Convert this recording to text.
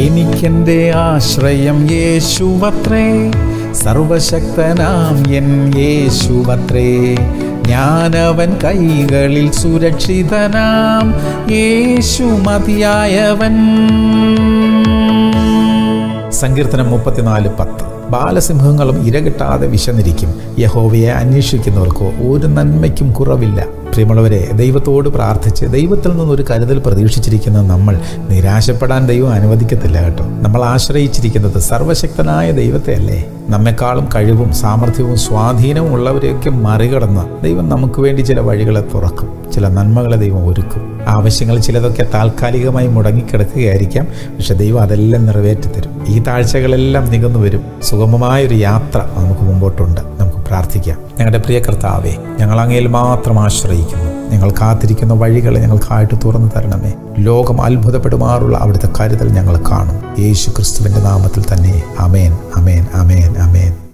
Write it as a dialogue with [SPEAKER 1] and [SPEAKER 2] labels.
[SPEAKER 1] എനിക്കെൻ്റെ ആശ്രയം യേശുവത്രേ സർവശക്തനാം എൻ യേശുവത്രേ ഞാനവൻ കൈകളിൽ സുരക്ഷിതനാം യേശു മതിയായവൻ സങ്കീർത്തനം മുപ്പത്തിനാല് പത്ത് ബാലസിംഹങ്ങളും ഇരകിട്ടാതെ വിശന്നിരിക്കും യഹോവയെ അന്വേഷിക്കുന്നവർക്ക് ഒരു നന്മയ്ക്കും കുറവില്ല പ്രിയമുള്ളവരെ ദൈവത്തോട് പ്രാർത്ഥിച്ച് ദൈവത്തിൽ നിന്നൊരു കരുതൽ പ്രതീക്ഷിച്ചിരിക്കുന്ന നമ്മൾ നിരാശപ്പെടാൻ ദൈവം അനുവദിക്കത്തില്ല കേട്ടോ നമ്മൾ ആശ്രയിച്ചിരിക്കുന്നത് സർവശക്തനായ ദൈവത്തെ അല്ലേ നമ്മെക്കാളും കഴിവും സാമർഥ്യവും സ്വാധീനവും ഉള്ളവരെയൊക്കെ മറികടന്ന് ദൈവം നമുക്ക് വേണ്ടി ചില വഴികളെ തുറക്കും ചില നന്മകളെ ദൈവം ഒരുക്കും ആവശ്യങ്ങൾ ചിലതൊക്കെ താൽക്കാലികമായി മുടങ്ങിക്കിടക്കുകയായിരിക്കാം പക്ഷെ ദൈവം അതെല്ലാം നിറവേറ്റി തരും ഈ താഴ്ചകളെല്ലാം നികന്നു വരും സുഗമമായൊരു യാത്ര നമുക്ക് മുമ്പോട്ടുണ്ട് നമുക്ക് പ്രാർത്ഥിക്കാം ഞങ്ങളുടെ പ്രിയ കർത്താവേ ഞങ്ങൾ അങ്ങയിൽ മാത്രം ആശ്രയിക്കുന്നു ഞങ്ങൾ കാത്തിരിക്കുന്ന വഴികളെ ഞങ്ങൾക്കായിട്ട് തുറന്നു തരണമേ ലോകം അത്ഭുതപ്പെടുമാറുള്ള അവിടുത്തെ കരുതൽ ഞങ്ങൾ കാണും യേശു ക്രിസ്തുവിൻ്റെ നാമത്തിൽ തന്നെ അമേൻ അമേൻ അമേൻ അമേൻ